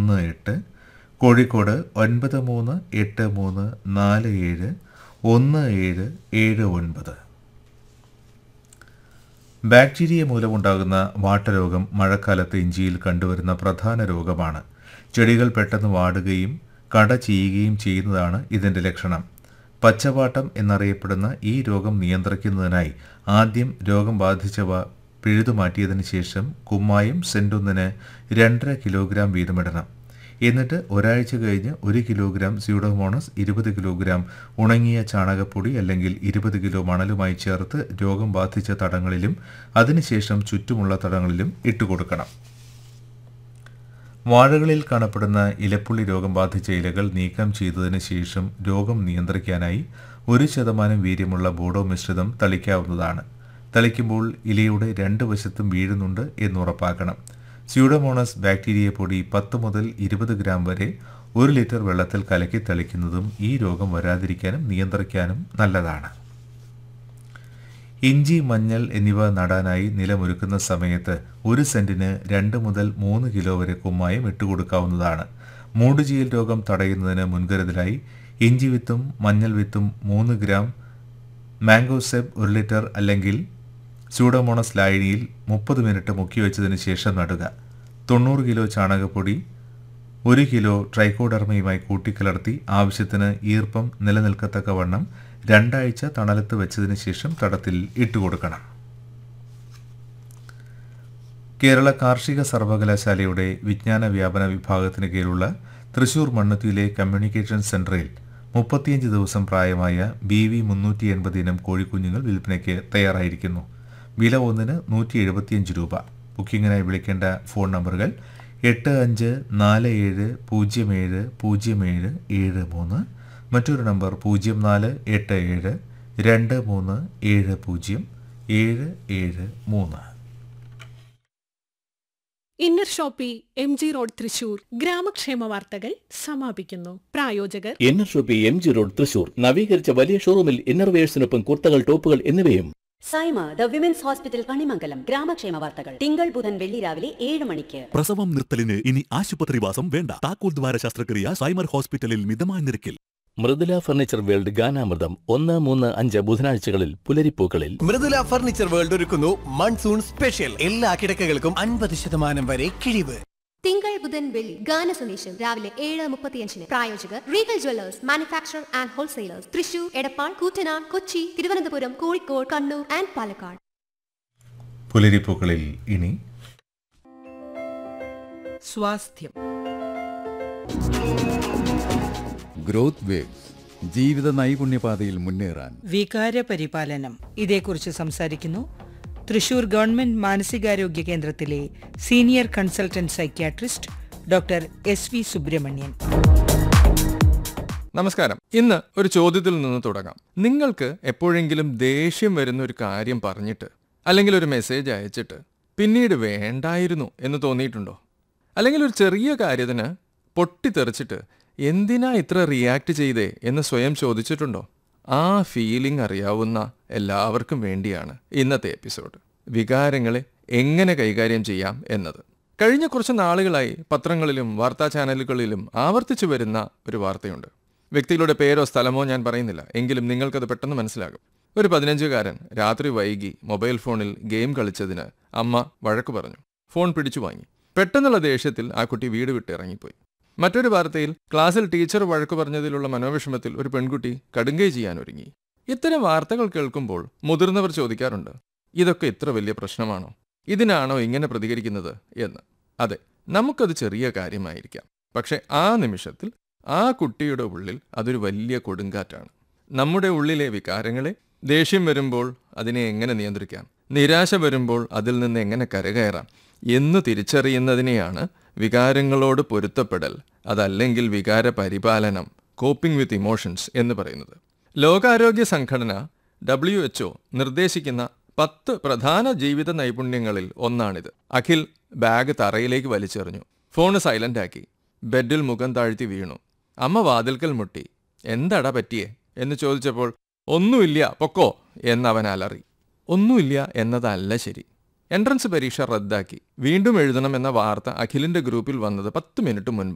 ഒന്ന് എട്ട് കോഴിക്കോട് ഒൻപത് മൂന്ന് എട്ട് മൂന്ന് നാല് ഏഴ് ഒന്ന് ഏഴ് ഏഴ് ഒൻപത് ബാക്ടീരിയ മൂലമുണ്ടാകുന്ന വാട്ടരോഗം മഴക്കാലത്ത് ഇഞ്ചിയിൽ കണ്ടുവരുന്ന പ്രധാന രോഗമാണ് ചെടികൾ പെട്ടെന്ന് വാടുകയും കട ചെയ്യുകയും ചെയ്യുന്നതാണ് ഇതിൻ്റെ ലക്ഷണം പച്ചവാട്ടം എന്നറിയപ്പെടുന്ന ഈ രോഗം നിയന്ത്രിക്കുന്നതിനായി ആദ്യം രോഗം ബാധിച്ചവ പിഴുതുമാറ്റിയതിനു ശേഷം കുമ്മായം സെൻറ്റൊന്നിന് രണ്ടര കിലോഗ്രാം വീതമിടണം എന്നിട്ട് ഒരാഴ്ച കഴിഞ്ഞ് ഒരു കിലോഗ്രാം സ്യൂഡോമോണസ് ഇരുപത് കിലോഗ്രാം ഉണങ്ങിയ ചാണകപ്പൊടി അല്ലെങ്കിൽ ഇരുപത് കിലോ മണലുമായി ചേർത്ത് രോഗം ബാധിച്ച തടങ്ങളിലും അതിനുശേഷം ചുറ്റുമുള്ള തടങ്ങളിലും ഇട്ടുകൊടുക്കണം വാഴകളിൽ കാണപ്പെടുന്ന ഇലപ്പുള്ളി രോഗം ബാധിച്ച ഇലകൾ നീക്കം ചെയ്തതിന് ശേഷം രോഗം നിയന്ത്രിക്കാനായി ഒരു ശതമാനം വീര്യമുള്ള ബോഡോ മിശ്രിതം തളിക്കാവുന്നതാണ് തളിക്കുമ്പോൾ ഇലയുടെ രണ്ട് വശത്തും വീഴുന്നുണ്ട് എന്നുറപ്പാക്കണം സ്യൂഡോമോണസ് ബാക്ടീരിയ പൊടി പത്ത് മുതൽ ഇരുപത് ഗ്രാം വരെ ഒരു ലിറ്റർ വെള്ളത്തിൽ കലക്കി തളിക്കുന്നതും ഈ രോഗം വരാതിരിക്കാനും നിയന്ത്രിക്കാനും നല്ലതാണ് ഇഞ്ചി മഞ്ഞൾ എന്നിവ നടാനായി നിലമൊരുക്കുന്ന സമയത്ത് ഒരു സെന്റിന് രണ്ട് മുതൽ മൂന്ന് കിലോ വരെ കുമ്മായം ഇട്ടുകൊടുക്കാവുന്നതാണ് മൂടുചീയൽ രോഗം തടയുന്നതിന് മുൻകരുതലായി ഇഞ്ചി വിത്തും മഞ്ഞൾ വിത്തും മൂന്ന് ഗ്രാം മാംഗോസെബ് ഒരു ലിറ്റർ അല്ലെങ്കിൽ സ്യൂഡോമോണസ് ലായനിയിൽ മുപ്പത് മിനിറ്റ് മുക്കി വെച്ചതിന് ശേഷം നടുക തൊണ്ണൂറ് കിലോ ചാണകപ്പൊടി ഒരു കിലോ ട്രൈക്കോഡർമയുമായി കൂട്ടിക്കലർത്തി ആവശ്യത്തിന് ഈർപ്പം നിലനിൽക്കത്തക്കവണ്ണം രണ്ടാഴ്ച തണലത്ത് വെച്ചതിന് ശേഷം തടത്തിൽ ഇട്ടുകൊടുക്കണം കേരള കാർഷിക സർവകലാശാലയുടെ വിജ്ഞാന വ്യാപന വിഭാഗത്തിന് കീഴിലുള്ള തൃശൂർ മണ്ണുത്തിയിലെ കമ്മ്യൂണിക്കേഷൻ സെന്ററിൽ മുപ്പത്തിയഞ്ച് ദിവസം പ്രായമായ ബി വി മുന്നൂറ്റി എൺപത് ഇനം കോഴിക്കുഞ്ഞുങ്ങൾ വിൽപ്പനയ്ക്ക് തയ്യാറായിരിക്കുന്നു വില ഒന്നിന് നൂറ്റി എഴുപത്തിയഞ്ച് രൂപ ബുക്കിങ്ങിനായി വിളിക്കേണ്ട ഫോൺ നമ്പറുകൾ എട്ട് അഞ്ച് നാല് ഏഴ് പൂജ്യം ഏഴ് പൂജ്യം ഏഴ് ഏഴ് മൂന്ന് മറ്റൊരു നമ്പർ പൂജ്യം നാല് എട്ട് ഏഴ് രണ്ട് മൂന്ന് ഏഴ് പൂജ്യം ഏഴ് ഏഴ് മൂന്ന് Inner Shoppe M G road Thrissur ഗ്രാമക്ഷേമ വാർത്തകൾ സമാപിക്കുന്നു പ്രായോജകർ Inner Shoppe M G road Thrissur നവീകരിച്ച വലിയ ഷോറൂമിൽ ഇന്നർവേഴ്സിനൊപ്പം കുർത്തകൾ ടോപ്പുകൾ എന്നിവയും Saima the women's hospital Kanimangalam ഗ്രാമക്ഷേമ വാർത്തകൾ തിങ്കൾ ബുധൻ വെള്ളി രാവിലെ ഏഴ് മണിക്ക് പ്രസവം നിർത്തലിന് ഇനി ആശുപത്രിവാസം വേണ്ട താക്കോൽ ദ്വാര ശസ്ത്രക്രിയ സൈമർ ഹോസ്പിറ്റലിൽ മിതമായ നിരക്കിൽ മൃദുല ഫർണിച്ചർ വേൾഡ് ഗാനാമൃതം ഒന്ന് മൂന്ന് അഞ്ച് ബുധനാഴ്ചകളിൽ പുലരിപ്പൂക്കളിൽ മൃദുല ഫർണിച്ചർ വേൾഡ് ഒരുക്കുന്നു മൺസൂൺ സ്പെഷ്യൽ എല്ലാ കിടക്കകൾക്കും അൻപത് ശതമാനം വരെ കിഴിവ് തിങ്കൾ ബുധൻ വെള്ളി ഗാന സന്ദേശം രാവിലെ ഏഴ് മുപ്പത്തിയഞ്ചിന് പ്രായോജകർ Regal Jewellers manufacture and wholesalers Thrissur Edappal Koottanad Kochi Thiruvananthapuram Kozhikode Kannur and Palakkad പുലരിപ്പൂക്കളിൽ ഇനി സ്വാസ്ഥ്യം ഗ്രോത്ത് വേവ്സ് ജീവിത നൈപുണ്യപാതയിൽ മുന്നേറാൻ വികാരപരിപാലനം ഇതേക്കുറിച്ച് സംസാരിക്കുന്നു തൃശൂർ ഗവൺമെന്റ് മാനസികാരോഗ്യ കേന്ദ്രത്തിലെ senior consultant psychiatrist doctor S V Subramanian നമസ്കാരം ഇന്ന് ഒരു ചോദ്യത്തിൽ നിന്ന് തുടങ്ങാം നിങ്ങൾക്ക് എപ്പോഴെങ്കിലും ദേഷ്യം വരുന്ന ഒരു കാര്യം പറഞ്ഞിട്ട് അല്ലെങ്കിൽ ഒരു മെസ്സേജ് അയച്ചിട്ട് പിന്നീട് വേണ്ടായിരുന്നു എന്ന് തോന്നിയിട്ടുണ്ടോ അല്ലെങ്കിൽ ഒരു ചെറിയ കാര്യത്തിന് പൊട്ടിത്തെറിച്ചിട്ട് എന്തിനാ ഇത്ര റിയാക്ട് ചെയ്തേ എന്ന് സ്വയം ചോദിച്ചിട്ടുണ്ടോ ആ ഫീലിംഗ് അറിയാവുന്ന എല്ലാവർക്കും വേണ്ടിയാണ് ഇന്നത്തെ എപ്പിസോഡ് വികാരങ്ങളെ എങ്ങനെ കൈകാര്യം ചെയ്യാം എന്നത് കഴിഞ്ഞ കുറച്ച് നാളുകളായി പത്രങ്ങളിലും വാർത്താ ചാനലുകളിലും ആവർത്തിച്ചു വരുന്ന ഒരു വാർത്തയുണ്ട് വ്യക്തികളുടെ പേരോ സ്ഥലമോ ഞാൻ പറയുന്നില്ല എങ്കിലും നിങ്ങൾക്കത് പെട്ടെന്ന് മനസ്സിലാകും ഒരു പതിനഞ്ചുകാരൻ രാത്രി വൈകി മൊബൈൽ ഫോണിൽ ഗെയിം കളിച്ചതിന് അമ്മ വഴക്കു പറഞ്ഞു ഫോൺ പിടിച്ചു വാങ്ങി പെട്ടെന്നുള്ള ദേഷ്യത്തിൽ ആ കുട്ടി വീട് വിട്ട് ഇറങ്ങിപ്പോയി മറ്റൊരു വാർത്തയിൽ ക്ലാസ്സിൽ ടീച്ചർ വഴക്കു പറഞ്ഞതിലുള്ള മനോവിഷമത്തിൽ ഒരു പെൺകുട്ടി കടുങ്കൈ ചെയ്യാൻ ഒരുങ്ങി ഇത്തരം വാർത്തകൾ കേൾക്കുമ്പോൾ മുതിർന്നവർ ചോദിക്കാറുണ്ട് ഇതൊക്കെ ഇത്ര വലിയ പ്രശ്നമാണോ ഇതിനാണോ ഇങ്ങനെ പ്രതികരിക്കുന്നത് എന്ന് അതെ നമുക്കത് ചെറിയ കാര്യമായിരിക്കാം പക്ഷെ ആ നിമിഷത്തിൽ ആ കുട്ടിയുടെ ഉള്ളിൽ അതൊരു വലിയ കൊടുങ്കാറ്റാണ് നമ്മുടെ ഉള്ളിലെ വികാരങ്ങളെ ദേഷ്യം വരുമ്പോൾ അതിനെ എങ്ങനെ നിയന്ത്രിക്കാം നിരാശ വരുമ്പോൾ അതിൽ നിന്ന് എങ്ങനെ കരകയറാം എന്ന് തിരിച്ചറിയുന്നതിനെയാണ് വികാരങ്ങളോട് പൊരുത്തപ്പെടൽ അതല്ലെങ്കിൽ വികാര പരിപാലനം കോപ്പിംഗ് വിത്ത് ഇമോഷൻസ് എന്ന് പറയുന്നത് ലോകാരോഗ്യ സംഘടന ഡബ്ല്യു എച്ച്ഒ നിർദ്ദേശിക്കുന്ന പത്ത് പ്രധാന ജീവിത നൈപുണ്യങ്ങളിൽ ഒന്നാണിത് അഖിൽ ബാഗ് തറയിലേക്ക് വലിച്ചെറിഞ്ഞു ഫോണ് സൈലന്റ് ആക്കി ബെഡിൽ മുഖം താഴ്ത്തി വീണു അമ്മ വാതിൽക്കൽ മുട്ടി എന്താടാ പറ്റിയേ എന്ന് ചോദിച്ചപ്പോൾ ഒന്നുമില്ല പൊക്കോ എന്നവൻ അലറി ഒന്നുമില്ല എന്നതല്ല ശരി എൻട്രൻസ് പരീക്ഷ റദ്ദാക്കി വീണ്ടും എഴുതണം എന്ന വാർത്ത അഖിലിന്റെ ഗ്രൂപ്പിൽ വന്നത് പത്ത് മിനിറ്റ് മുൻപ്